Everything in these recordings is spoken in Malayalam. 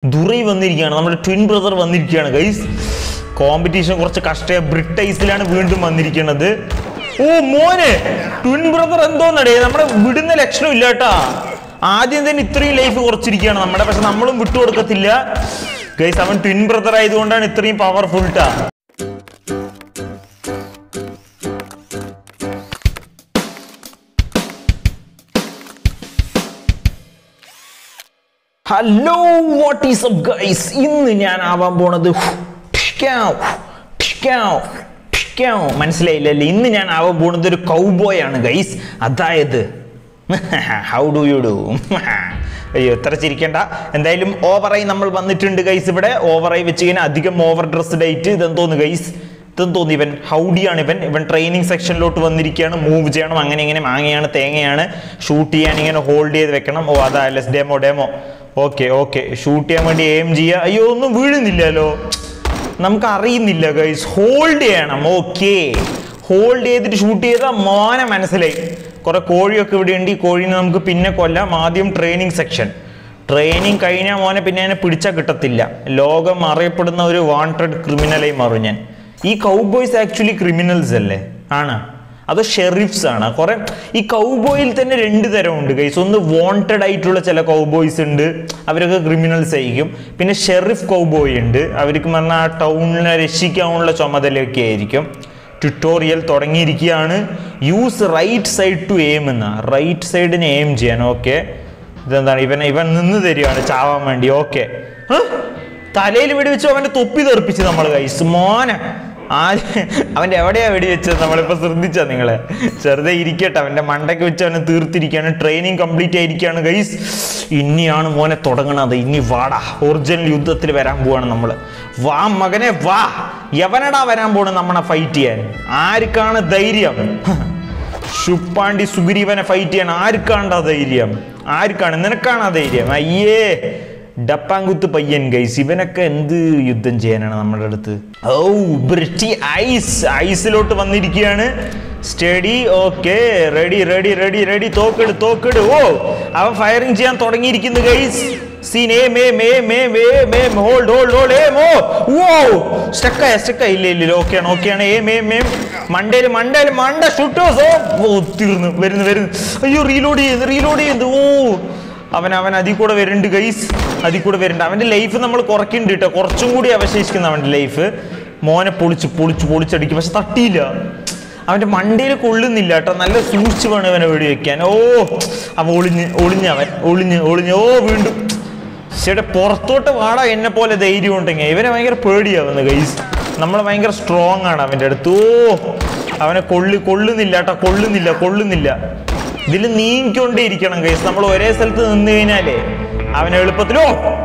ദുറൈ വന്നിരിക്കുകയാണ് നമ്മുടെ ട്വിൻ ബ്രദർ വന്നിരിക്കുകയാണ് ഗൈസ് കോമ്പറ്റീഷൻ കുറച്ച് കഷ്ട ബ്രിട്ടൈസിലാണ് വീണ്ടും വന്നിരിക്കുന്നത് ഓ മോനെ ട്വിൻ ബ്രദർ എന്തോന്നടേ നമ്മുടെ വിടുന്ന ലക്ഷണം ഇല്ല കേട്ടാ ആദ്യം തന്നെ ഇത്രയും ലൈഫ് കുറച്ചിരിക്കുകയാണ് നമ്മുടെ പക്ഷെ നമ്മളും വിട്ടുകൊടുക്കത്തില്ല ഗൈസ് അവൻ ട്വിൻ ബ്രദർ ആയതുകൊണ്ടാണ് ഇത്രയും പവർഫുൾ ട്ടാ hello what is up guys ഇന്ന് ഞാൻ ആവാൻ പോണത് ഠിഷ്കാവ്, ഠിഷ്കാവ്, ഠിഷ്കാവ്. മനസ്സിലായില്ലല്ലേ ഇന്ന് ഞാൻ ആവാൻ പോണത് ഒരു കൗബോയ് ആണ് ഗൈസ് അതായത് ഹൗ ഡു യു ഡു അയ്യോ ഇത്ര ചിരിക്കണ്ട എന്തായാലും ഓവറായി നമ്മൾ വന്നിട്ടുണ്ട് ഗൈസ് ഇവിടെ ഓവറായി വെച്ച് കഴിഞ്ഞാൽ അധികം ഓവർ ഡ്രസ്ഡ് ആയിട്ട് ഇതെന്തോന്ന് ഗൈസ് ഇതെന്തോന്ന് ഇവൻ ഹൗഡിയാണ് ഇവൻ ഇവൻ ട്രെയിനിങ് സെക്ഷനിലോട്ട് വന്നിരിക്കുകയാണ് മൂവ് ചെയ്യണം അങ്ങനെ ഇങ്ങനെ മാങ്ങയാണ് തേങ്ങയാണ് ഷൂട്ട് ചെയ്യാൻ ഇങ്ങനെ ഹോൾഡ് ചെയ്ത് വെക്കണം ഓ അതാ ലെസ് demo demo okay okay shoot ചെയ്യാൻ വേണ്ടി എയിം ചെയ്യുക അയ്യോ ഒന്നും വീഴുന്നില്ലല്ലോ നമുക്ക് അറിയുന്നില്ല ഗൈസ് ഹോൾഡ് ചെയ്യണം ഓക്കെ ഹോൾഡ് ചെയ്തിട്ട് ഷൂട്ട് ചെയ്താൽ മോനെ മനസ്സിലായി കുറെ കോഴിയൊക്കെ ഇവിടെ ഉണ്ട് ഈ കോഴീനെ നമുക്ക് പിന്നെ കൊല്ലാം ആദ്യം ട്രെയിനിങ് സെക്ഷൻ ട്രെയിനിങ് കഴിഞ്ഞാൽ മോനെ പിന്നെ അതിനെ പിടിച്ചാൽ കിട്ടത്തില്ല ലോകം അറിയപ്പെടുന്ന ഒരു വാണ്ടഡ് ക്രിമിനലായി മാറും ഞാൻ ഈ കൗബോയ്സ് ആക്ച്വലി ക്രിമിനൽസ് അല്ലേ ആണ് അത് ഷെറിഫ്സ് ആണ് കുറെ ഈ കൗബോയിൽ തന്നെ രണ്ട് തരമുണ്ട് ഗൈസ് ഒന്ന് വാണ്ടഡ് ആയിട്ടുള്ള ചില കൗബോയ്സ് ഉണ്ട് അവരൊക്കെ ക്രിമിനൽസ് ആയിരിക്കും പിന്നെ ഷെറിഫ് കൗബോയ് ഉണ്ട് അവർക്ക് പറഞ്ഞാൽ ആ ടൗണിനെ രക്ഷിക്കാനുള്ള ചുമതലയൊക്കെ ആയിരിക്കും ട്യൂട്ടോറിയൽ തുടങ്ങിയിരിക്കുകയാണ് use right side to aim എന്ന റൈറ്റ് സൈഡിന് എയിം ചെയ്യാൻ ഓക്കെ ഇതെന്താണ് ഇവൻ ഇവൻ നിന്ന് തരികയാണ് ചാവാൻ വേണ്ടി ഓക്കെ തലയിൽ വെടിവെച്ചു അവന്റെ തൊപ്പി തെറിപ്പിച്ച് നമ്മൾ കൈസ് മോനെ ആദ്യം അവന്റെ എവിടെയാ വെടിവെച്ചത് നമ്മളിപ്പോ ശ്രദ്ധിച്ചാ നിങ്ങളെ ചെറുതെ ഇരിക്കട്ടെ അവന്റെ മണ്ടയ്ക്ക് വെച്ച് അവനെ തീർത്തിരിക്കുകയാണ് ട്രെയിനിങ് കംപ്ലീറ്റ് ആയിരിക്കുകയാണ് ഗൈസ് ഇനിയാണ് മോനെ തുടങ്ങണത് ഇനി വാടാ ഒറിജിനൽ യുദ്ധത്തിൽ വരാൻ പോവാണ് നമ്മൾ വാ മകനെ വാ എവനടാ വരാൻ പോണ് നമ്മളെ ഫൈറ്റ് ചെയ്യാൻ ആർക്കാണ് ധൈര്യം ശുപ്പാണ്ടി സുഗ്രീവനെ ഫൈറ്റ് ചെയ്യാൻ ആർക്കാണ്ടാ ധൈര്യം ആർക്കാണ് നിനക്കാണ് ആ ധൈര്യം അയ്യേ ഡപ്പാങ്കുത്ത് പയ്യൻ ഗൈസ് ഇവനൊക്കെ എന്ത് യുദ്ധം ചെയ്യാനാണ് നമ്മുടെ അടുത്ത് ഓ ബ്രിട്ടി ഐസ് ഐസിലോട്ട് വന്നിരിക്കുകയാണ് steady okay ready ready ready ready തോക്കെട് തോക്കെട് ഓ അവൻ ഫയറിംഗ് ചെയ്യാൻ തുടങ്ങിയിരിക്കുന്നു ഗൈസ് സീൻ ഏ മേ മേ മേ മേ മേ ഹോൾഡ് ഹോൾഡ് ഹോൾഡ് ഏ മോ ഓ സ്റ്റക്കായ സ്റ്റക്കായ ഇല്ല ഇല്ല ഓക്കെയാണ് ഓക്കെയാണ് ഏ മേ മേ മണ്ടേല് മണ്ടേല് മണ്ട ഷുട്ടോസ് ഓ തീർന്നു വരുന്നു വരുന്നു അയ്യോ റീലോഡ് ചെയ്യുന്നു റീലോഡ് ചെയ്യുന്നു ഓ അവൻ അവൻ അതിൽ കൂടെ വരുന്നുണ്ട് ഗൈസ് അതിൽ കൂടെ വരുന്നുണ്ട് അവന്റെ ലൈഫ് നമ്മൾ കുറയ്ക്കുന്നുണ്ട് കേട്ടോ കുറച്ചും കൂടി അവശേഷിക്കുന്ന അവന്റെ ലൈഫ് മോനെ പൊളിച്ച് പൊളിച്ച് പൊളിച്ചടിക്കും പക്ഷെ തട്ടിയില്ല അവന്റെ മണ്ടയിൽ കൊള്ളുന്നില്ല കേട്ടോ നല്ല സൂക്ഷിച്ച് വേണം അവനെ വെടി വെക്കാൻ ഓ അവൻ ഒളിഞ്ഞ് ഒളിഞ്ഞവൻ ഒളിഞ്ഞ് ഒളിഞ്ഞ് ഓ വീണ്ടും ചേട്ടാ പുറത്തോട്ട് വാടാ എന്നെ പോലെ ധൈര്യം ഉണ്ടെങ്കിൽ ഇവനെ ഭയങ്കര പേടിയാവുന്നു ഗൈസ് നമ്മൾ ഭയങ്കര സ്ട്രോങ് ആണ് അവൻ്റെ അടുത്ത് ഓ അവനെ കൊള്ളി കൊള്ളുന്നില്ല കേട്ടോ കൊള്ളുന്നില്ല കൊള്ളുന്നില്ല ഇതിൽ നീങ്ങിക്കൊണ്ടേ ഇരിക്കണം ഗൈസ് നമ്മൾ ഒരേ സ്ഥലത്ത് നിന്ന് കഴിഞ്ഞാലേ അവൻ എളുപ്പത്തിലോ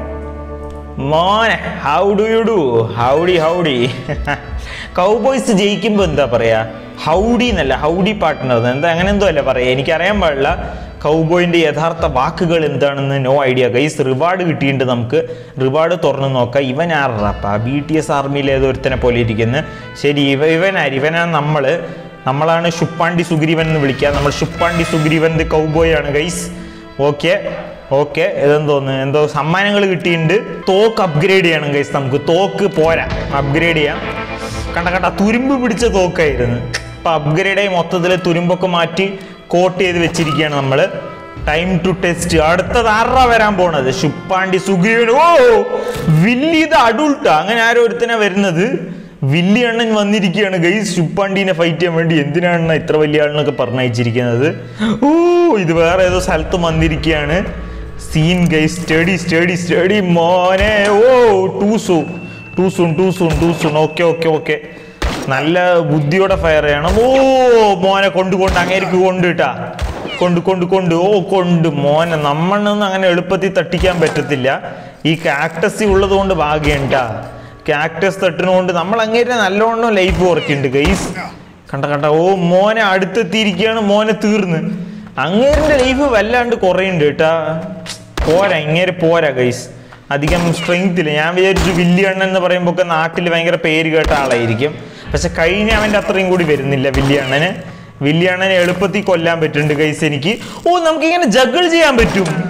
മോനെ how do you do howdy howdy cowboys ജയിക്കുമ്പോൾ എന്താ പറയാ ഹൗഡി എന്നല്ല ഹൗഡി പാർട്ട്ണർ എന്താ അങ്ങനെ എന്തോ അല്ല പറയാ എനിക്കറിയാൻ പാടില്ല കൗബോയിന്റെ യഥാർത്ഥ വാക്കുകൾ എന്താണെന്ന് നോ ഐഡിയ ഗൈസ് റിവാർഡ് കിട്ടിയിട്ടുണ്ട് നമുക്ക് റിവാർഡ് തുറന്നു നോക്കാം ഇവൻ ആറാപ്പാ ബി ടി എസ് ആർമിയിൽ ഏതൊരുത്തനെ പോലെ ഇരിക്കുന്നു ശരി ഇവ ഇവനാര് ഇവനാണ് നമ്മള് നമ്മളാണ് ഷുപ്പാണ്ടി സുഗ്രീവൻ എന്ന് വിളിക്കുക നമ്മൾ ഷുപ്പാണ്ടി സുഗ്രീവൻ ദി കൗബോയ് ആണ് ഗൈസ് ഓക്കെ ഓക്കെ ഇതെന്തോന്ന് എന്തോ സമ്മാനങ്ങൾ കിട്ടിയിട്ടുണ്ട് തോക്ക് അപ്ഗ്രേഡ് ചെയ്യണം ഗൈസ് നമുക്ക് തോക്ക് പോരാ അപ്ഗ്രേഡ് ചെയ്യാം കണ്ട കണ്ട തുരുമ്പ് പിടിച്ച തോക്കായിരുന്നു അപ്പൊ അപ്ഗ്രേഡ് ആയി മൊത്തത്തിൽ തുരുമ്പൊക്കെ മാറ്റി കോട്ട് ചെയ്ത് വെച്ചിരിക്കുകയാണ് നമ്മൾ ടൈം ടു ടെസ്റ്റ് അടുത്തത് ആറാ വരാൻ പോണത് ശുപ്പാണ്ടി സുഗ്രീവൻ ഓ വില്ലി ഇത് അഡുൾട്ടാ അങ്ങനെ ആരോ ഒരുത്തനാ വരുന്നത് വില്ലി അണ്ണൻ വന്നിരിക്കുകയാണ് ഗൈസ് ശുപ്പാണ്ടീനെ ഫൈറ്റ് ചെയ്യാൻ വേണ്ടി എന്തിനാണ് ഇത്ര വലിയ ആളിനൊക്കെ പറഞ്ഞയച്ചിരിക്കുന്നത് ഓ ഇത് വേറെ ഏതോ സ്ഥലത്ത് വന്നിരിക്കുകയാണ് scene guys steady steady steady മോനെ ഓ too soon too soon too soon too soon okay okay okay നല്ല ബുദ്ധിയോടെ ഫയർ ചെയ്യണം ഓ മോനെ കൊണ്ട് കൊണ്ട് അങ്ങേക്ക് കൊണ്ട് കിട്ടാ കൊണ്ട് കൊണ്ട് കൊണ്ട് ഓ കൊണ്ട് മോനെ നമ്മളൊന്നും അങ്ങനെ എളുപ്പത്തിൽ തട്ടിക്കാൻ പറ്റത്തില്ല ഈ കാക്ടസി ഉള്ളത് കൊണ്ട് ഭാഗ്യണ്ടാ കാക്ടസ് തട്ടിനുകൊണ്ട് നമ്മൾ അങ്ങേരെ നല്ലോണം ലൈഫ് കുറയ്ക്കുന്നുണ്ട് ഗൈസ് കണ്ട കണ്ട ഓ മോനെ അടുത്തെത്തിയിരിക്കുകയാണ് മോനെ തീർന്ന് അങ്ങേരിന്റെ ലൈഫ് വല്ലാണ്ട് കുറയുന്നുണ്ട് കേട്ടാ പോരാ ഇങ്ങേരെ പോരാ ഗൈസ് അധികം സ്ട്രെങ്ത് ഇല്ല ഞാൻ വിചാരിച്ചു വില്ലിയണ്ണൻ എന്ന് പറയുമ്പോൾ ഒക്കെ നാട്ടിൽ ഭയങ്കര പേര് കേട്ട ആളായിരിക്കും പക്ഷെ കഴിഞ്ഞ അവൻ്റെ അത്രയും കൂടി വരുന്നില്ല വില്ലിയണ്ണന് വില്ലിയണ്ണനെ എളുപ്പത്തിൽ കൊല്ലാൻ പറ്റുന്നുണ്ട് ഗൈസ് എനിക്ക് ഓ നമുക്ക് ഇങ്ങനെ ജഗിൾ ചെയ്യാൻ പറ്റും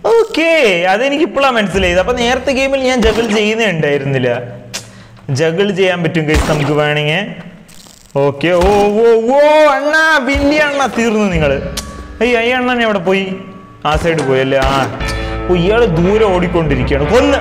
ഓക്കെ അതെനിക്ക് ഇപ്പോഴാണ് മനസ്സിലായത് അപ്പൊ നേരത്തെ ഗെയിമിൽ ഞാൻ ജഗിൾ ചെയ്യുന്നേ ഉണ്ടായിരുന്നില്ല ജഗിൾ ചെയ്യാൻ പറ്റും ഗൈസ് നമുക്ക് വേണമെങ്കിൽ ഓക്കെ ഓ ഓ ഓ അണ്ണ വലിയ അണ്ണ തീർന്നു നിങ്ങള് അയ്യ ഈ അണ്ണൻ എവിടെ പോയി ആ സൈഡ് പോയി അല്ലേ ആ ഓ ഇയാള് ദൂരെ ഓടിക്കൊണ്ടിരിക്കുകയാണ് കൊന്ന്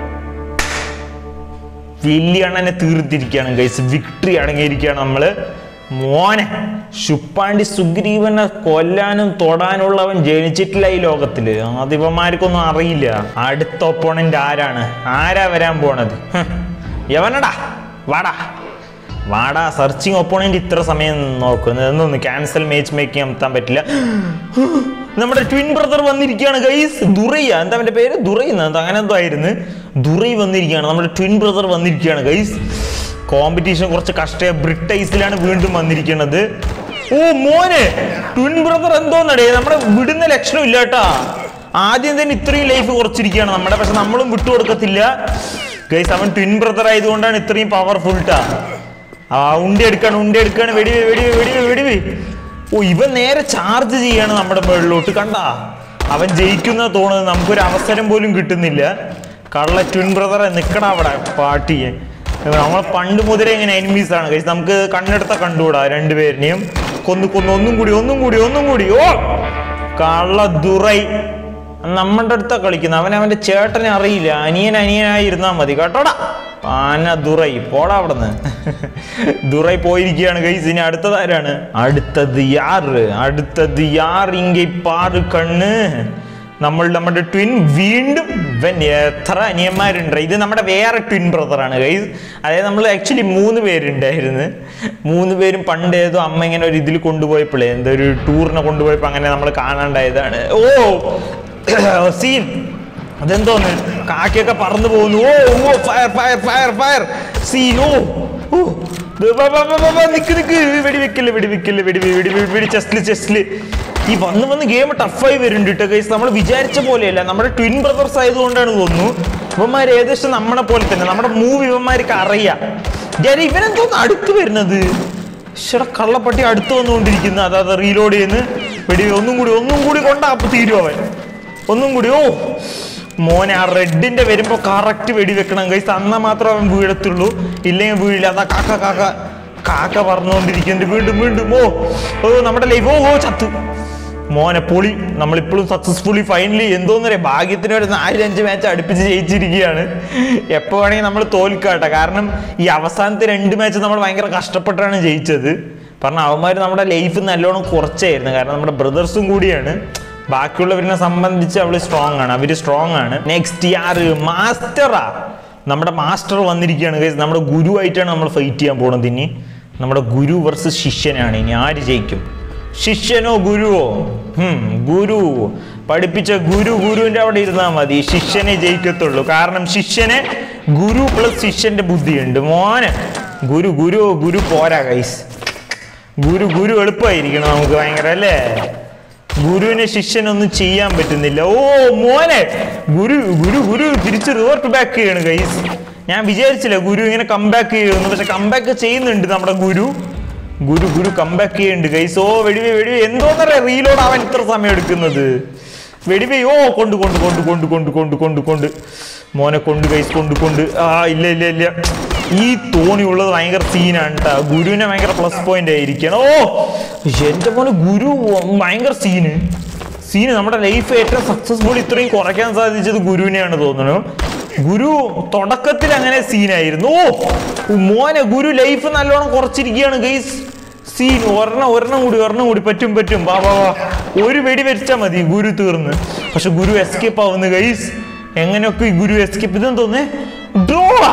വലിയ അണ്ണനെ തീർത്തിരിക്കുകയാണ് ഗൈസ് വിക്ടറി അടങ്ങിയിരിക്കുകയാണ് നമ്മള് മോനെ ശുപ്പാണ്ടി സുഗ്രീവനെ കൊല്ലാനും തൊടാനുള്ളവൻ ജനിച്ചിട്ടില്ല ഈ ലോകത്തില് ആദിവന്മാർക്കൊന്നും അറിയില്ല അടുത്ത ഒപ്പോണന്റ് ആരാണ് ആരാ വരാൻ പോണത് ഹ്. യവനടാ വാടാ വാടാ സെർച്ചിങ് ഒപ്പോണന്റ് ഇത്ര സമയം നോക്കുന്നത് എന്നൊന്ന് ക്യാൻസൽ മാച്ച് മേക്കിംഗ് എത്താൻ പറ്റില്ല നമ്മുടെ ട്വിൻ ബ്രദർ വന്നിരിക്കുകയാണ് ഗൈസ് ദുറൈയ എന്താ അവന്റെ പേര് ദുറൈ എന്താ അങ്ങനെ എന്തോ ആയിരുന്നു ദുറൈ വന്നിരിക്കുകയാണ് നമ്മുടെ ട്വിൻ ബ്രദർ വന്നിരിക്കുകയാണ് ഗൈസ് കോമ്പറ്റീഷൻ കുറച്ച് കഷ്ട ബ്രിട്ടൈസിലാണ് വീണ്ടും വന്നിരിക്കുന്നത് ഓ മോനെ ട്വിൻ ബ്രദർ എന്തോന്നടേ നമ്മുടെ വിടുന്ന ലക്ഷണം ഇല്ല കേട്ടാ ആദ്യം തന്നെ ഇത്രയും ലൈഫ് കുറച്ചിരിക്കുകയാണ് നമ്മുടെ പക്ഷെ നമ്മളും വിട്ടുകൊടുക്കത്തില്ല ഗൈസ് അവൻ ട്വിൻ ബ്രദർ ആയതുകൊണ്ടാണ് ഇത്രയും പവർഫുൾ ട്ടാ ആ ഉണ്ടി എടുക്കാണ് ഉണ്ടി എടുക്കാണ് വെടിവേ വെടിവേ വെടിവേ വെടിവേ ഓ ഇവൻ നേരെ ചാർജ് ചെയ്യാണ് നമ്മുടെ മുകളിലോട്ട് കണ്ട അവൻ ജയിക്കുന്ന തോന്നുന്നത് നമുക്കൊരു അവസരം പോലും കിട്ടുന്നില്ല കള്ള ട്വിൻ ബ്രദറെ നിക്കണ അവിടെ പാട്ടിയെ നമ്മൾ പണ്ട് മുതലേ ഇങ്ങനെ എനിമീസ് ആണ് കഴിച്ച് നമുക്ക് കണ്ണെടുത്ത കണ്ടുകൂടാ രണ്ടുപേരിനെയും കൊന്നു കൊന്നു ഒന്നും കൂടി ഒന്നും കൂടി ഒന്നും കൂടി ഓ കള്ള ദുറൈ നമ്മുടെ അടുത്താ കളിക്കുന്നത് അവൻ അവന്റെ ചേട്ടനെ അറിയില്ല അനിയൻ അനിയനായി ഇരുന്നാ മതി കേട്ടോടാ പാന ദുറൈ പോടാ അവിടുന്ന് ദുറൈ പോയിരിക്കുകയാണ് ഗൈസ് ഇനി അടുത്തതാരാണ് അടുത്തത് യാറ് അടുത്തത് യാർ ഇങ്ങ പാറ് കണ്ണ് നമ്മൾ നമ്മുടെ ട്വിൻ വീണ്ടും ഇവൻ എത്ര അനിയന്മാരുണ്ട് ഇത് നമ്മുടെ വേറെ ട്വിൻ ബ്രദറാണ് ഗൈസ് അതായത് നമ്മൾ ആക്ച്വലി മൂന്ന് പേരുണ്ടായിരുന്നു മൂന്ന് പേരും പണ്ട് ഏതോ അമ്മ ഇങ്ങനെ ഒരു ഇതിൽ കൊണ്ടുപോയപ്പോഴേ എന്തോ ഒരു ടൂറിനെ കൊണ്ടുപോയപ്പോൾ അങ്ങനെ നമ്മൾ കാണാണ്ടായതാണ് ഓ സീൻ അതെന്തോന്ന് കാക്കയൊക്കെ പറന്നു പോകുന്നു ഓ ഓ fire fire fire fire scene ഓ ഓ ദേ വാ, വാ, വാ, വാ, വാ, നിക്ക് നിക്ക് വെടി വെക്കല് വെടി വെക്കല് വെടി വെ- വെടി വെ- വെടി ചെസ്റ്റില് ചെസ്റ്റില് ഈ വന്ന് വന്ന് ഗെയിം ടഫായി വരുന്നുണ്ട് കേട്ടോ ഗൈസ് നമ്മൾ വിചാരിച്ച പോലെയല്ല നമ്മുടെ ട്വിൻ ബ്രദേഴ്സ് ആയതുകൊണ്ടാണ് തോന്നുന്നു ഇവന്മാർ ഏകദേശം നമ്മളെ പോലെ തന്നെ നമ്മുടെ മൂവ് ഇവന്മാർക്ക് അറിയാം ഞാൻ ഇവനെന്തോന്ന് അടുത്ത് വരുന്നത് ശ്ശെടാ കള്ളപ്പട്ടി അടുത്ത് വന്നുകൊണ്ടിരിക്കുന്നു അതായത് റീലോഡ് ചെയ്യുന്നു വെടി ഒന്നും കൂടി ഒന്നും കൂടി കൊണ്ടാ അപ്പൊ തീരും അവൻ ഒന്നും കൂടി ഓ മോനെ ആ റെഡിന്റെ വരുമ്പോ കറക്റ്റ് വെടിവെക്കണം കൈസ് അന്നാ മാത്രം അവൻ വീഴത്തുള്ളൂ ഇല്ലെങ്കിൽ വീഴില്ല അതാ കാക്ക കാക്ക കാക്ക പറഞ്ഞുകൊണ്ടിരിക്കുന്നുണ്ട് വീണ്ടും വീണ്ടും ഓ ഓ നമ്മുടെ ലൈഫ് ഓ ഓ ചത്തു മോനെ പൊളി നമ്മളിപ്പോഴും സക്സസ്ഫുള്ളി ഫൈനലി എന്തോന്നറിയാം ഭാഗ്യത്തിന് ഒരു നാല് അഞ്ച് മാച്ച് അടുപ്പിച്ച് ജയിച്ചിരിക്കുകയാണ് എപ്പോ വേണമെങ്കിൽ നമ്മൾ തോൽക്കാട്ടെ കാരണം ഈ അവസാനത്തെ രണ്ട് മാച്ച് നമ്മൾ ഭയങ്കര കഷ്ടപ്പെട്ടാണ് ജയിച്ചത് കാരണം അവന്മാർ നമ്മുടെ ലൈഫ് നല്ലോണം കുറച്ചായിരുന്നു കാരണം നമ്മുടെ ബ്രദേഴ്സും കൂടിയാണ് ബാക്കിയുള്ളവരിനെ സംബന്ധിച്ച് അവള് സ്ട്രോങ് ആണ് അവര് സ്ട്രോങ് ആണ് നെക്സ്റ്റ് ആറ് മാസ്റ്ററാ നമ്മുടെ മാസ്റ്റർ വന്നിരിക്കുകയാണ് guys. നമ്മുടെ ഗുരു ആയിട്ടാണ് നമ്മൾ ഫൈറ്റ് ചെയ്യാൻ പോണത് ഇനി നമ്മുടെ ഗുരു വേഴ്സസ് ശിഷ്യനാണ് ഇനി ആര് ജയിക്കും ശിഷ്യനോ ഗുരുവോ ഹും, ഗുരു പഠിപ്പിച്ച ഗുരു ഗുരുവിന്റെ അവിടെ ഇരുന്നാൽ മതി ശിഷ്യനെ ജയിക്കത്തുള്ളൂ കാരണം ശിഷ്യനെ ഗുരു പ്ലസ് ശിഷ്യന്റെ ബുദ്ധിയുണ്ട് മോനെ ഗുരു ഗുരു ഗുരു പോരാ കൈസ് ഗുരു ഗുരു എളുപ്പമായിരിക്കണം നമുക്ക് ഭയങ്കര അല്ലേ ഗുരുവിനെ ശിഷ്യനൊന്നും ചെയ്യാൻ പറ്റുന്നില്ല ഓ മോനെ ഗുരു ഗുരു ഗുരു തിരിച്ച് റിവർട്ട് ബാക്ക് ചെയ്യാണ് ഗൈസ് ഞാൻ വിചാരിച്ചില്ല ഗുരു ഇങ്ങനെ കംബാക്ക് ചെയ്യുന്നു പക്ഷെ കംബാക്ക് ചെയ്യുന്നുണ്ട് നമ്മുടെ ഗുരു ഗുരു ഗുരു കംബാക്ക് ചെയ്യുന്നുണ്ട് ഗൈസ് ഓ വെടിവേ വെടിവേ എന്തോന്നറിയാ റീലോഡ് ആവാൻ ഇത്ര സമയം എടുക്കുന്നത് വെടിവേ ഓ കൊണ്ട് കൊണ്ട് കൊണ്ട് കൊണ്ട് കൊണ്ട് കൊണ്ട് കൊണ്ട് കൊണ്ട് മോനെ കൊണ്ട് ഗൈസ് കൊണ്ട് കൊണ്ട് ആ ഇല്ല ഇല്ല ഇല്ല ഈ തോണി ഉള്ളത് ഭയങ്കര സീനാണ് കേട്ടോ ഗുരുവിനെ ഭയങ്കര പ്ലസ് പോയിന്റ് ആയിരിക്കണം ഓ എന്റെ മോനെ ഗുരു ഭയങ്കര സീന് സീന് നമ്മുടെ ലൈഫ് ഏറ്റവും സക്സസ്ഫുൾ ഇത്രയും കുറയ്ക്കാൻ സാധിച്ചത് ഗുരുവിനെയാണ് തോന്നുന്നു ഗുരു തുടക്കത്തിൽ അങ്ങനെ സീനായിരുന്നു ഓ മോനെ ഗുരു ലൈഫ് നല്ലോണം കുറച്ചിരിക്കുകയാണ് ഗൈസ് സീൻ ഒരെണ്ണം ഒരെണ്ണം കൂടി ഒരെണ്ണം കൂടി പറ്റും പറ്റും വാ വാ വാ ഒരു വെടി വെച്ചാൽ മതി ഗുരു തീർന്ന് പക്ഷെ ഗുരു എസ്കേപ്പ് ആവുന്നു ഗൈസ് എങ്ങനെയൊക്കെ ഈ ഗുരു എസ്കേപ്പ് ഇതെന്ന് തോന്നേ ഡ്രോളാ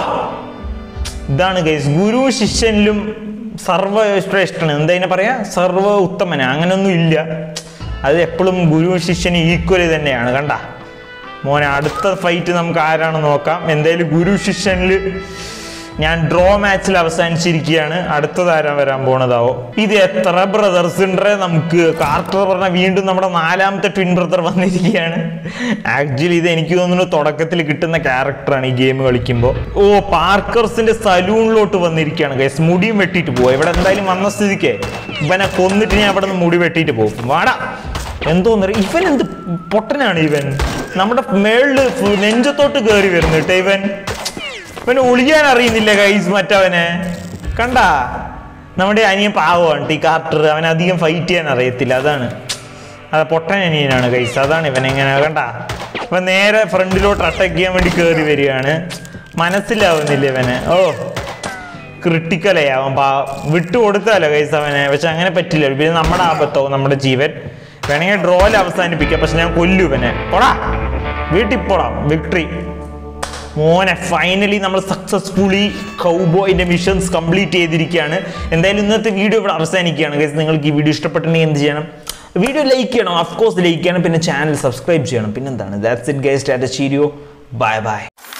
ഇതാണ് ഗൈസ് ഗുരു ശിഷ്യനിലും സർവ ശ്രേഷ്ഠന് എന്താ ഇതിനെ പറയാ സർവ ഉത്തമന അങ്ങനൊന്നും ഇല്ല അത് എപ്പോഴും ഗുരു ശിഷ്യന് ഈക്വലി തന്നെയാണ് കണ്ട മോനെ അടുത്ത ഫൈറ്റ് നമുക്ക് ആരാണെന്ന് നോക്കാം എന്തായാലും ഗുരു ശിഷ്യനിൽ ഞാൻ ഡ്രോ മാച്ചിൽ അവസാനിച്ചിരിക്കുകയാണ് അടുത്തത് ആരാ വരാൻ പോണതാവോ ഇത് എത്ര ബ്രദേഴ്സ് ഉണ്ട് നമുക്ക് കാർട്ടർ പറഞ്ഞ വീണ്ടും നമ്മുടെ നാലാമത്തെ ട്വിൻ ബ്രദർ വന്നിരിക്കുകയാണ് ആക്ച്വലി ഇത് എനിക്ക് തോന്നുന്നു തുടക്കത്തിൽ കിട്ടുന്ന ക്യാരക്ടറാണ് ഈ ഗെയിം കളിക്കുമ്പോൾ ഓ പാർക്കേഴ്സിന്റെ സലൂണിലോട്ട് വന്നിരിക്കുകയാണ് ഗൈസ് മുടിയും വെട്ടിയിട്ട് പോവാ ഇവിടെ എന്തായാലും വന്ന സ്ഥിതിക്ക് ഇവനെ കൊന്നിട്ട് ഞാൻ അവിടെ നിന്ന് മുടി വെട്ടിയിട്ട് പോകും വാടാ എന്തോന്നറിയ ഇവൻ എന്ത് പൊട്ടനാണ് ഇവൻ നമ്മുടെ മേളില് ഫു- നെഞ്ചത്തോട്ട് കയറി വരുന്നു കേട്ടോ ഇവൻ ഇവന് ഒളിയാൻ അറിയുന്നില്ല കൈസ് മറ്റവനെ കണ്ടാ നമ്മുടെ അനിയൻ പാവമാണ് ടീ കാർട്ടർ അവൻ അധികം ഫൈറ്റ് ചെയ്യാൻ അറിയത്തില്ല അതാണ് അത് പൊട്ടൻ അനിയനാണ് കൈസ് അതാണ് ഇവൻ എങ്ങനെ കണ്ട ഇവൻ നേരെ ഫ്രണ്ടിലോട്ട് അറ്റാക്ക് ചെയ്യാൻ വേണ്ടി കയറി വരികയാണ് മനസ്സിലാവുന്നില്ല ഇവന് ഓ ക്രിട്ടിക്കലേ അവൻ പാ വിട്ടു കൊടുത്താലോ കൈസ് അവനെ പക്ഷെ അങ്ങനെ പറ്റില്ല പിന്നെ നമ്മുടെ ആപത്തോ നമ്മുടെ ജീവൻ വേണമെങ്കിൽ ഡ്രോയിൽ അവസാനിപ്പിക്കാം പക്ഷെ ഞാൻ കൊല്ലു ഇവനെ പോടാ വീട്ടിൽ പോടാം വിക്ടറി മോനെ ഫൈനലി നമ്മൾ സക്സസ്ഫുള്ളി കൗബോയിന്റെ മിഷൻസ് കംപ്ലീറ്റ് ചെയ്തിരിക്കുകയാണ് എന്തായാലും ഇന്നത്തെ വീഡിയോ ഇവിടെ അവസാനിക്കുകയാണ് ഗൈസ് നിങ്ങൾക്ക് ഈ വീഡിയോ ഇഷ്ടപ്പെട്ടെങ്കിൽ എന്ത് ചെയ്യണം വീഡിയോ ലൈക്ക് ചെയ്യണം ഓഫ് കോഴ്സ് ലൈക്ക് ചെയ്യണം പിന്നെ ചാനൽ സബ്സ്ക്രൈബ് ചെയ്യണം പിന്നെന്താണ് that's it guys tata cheerio bye by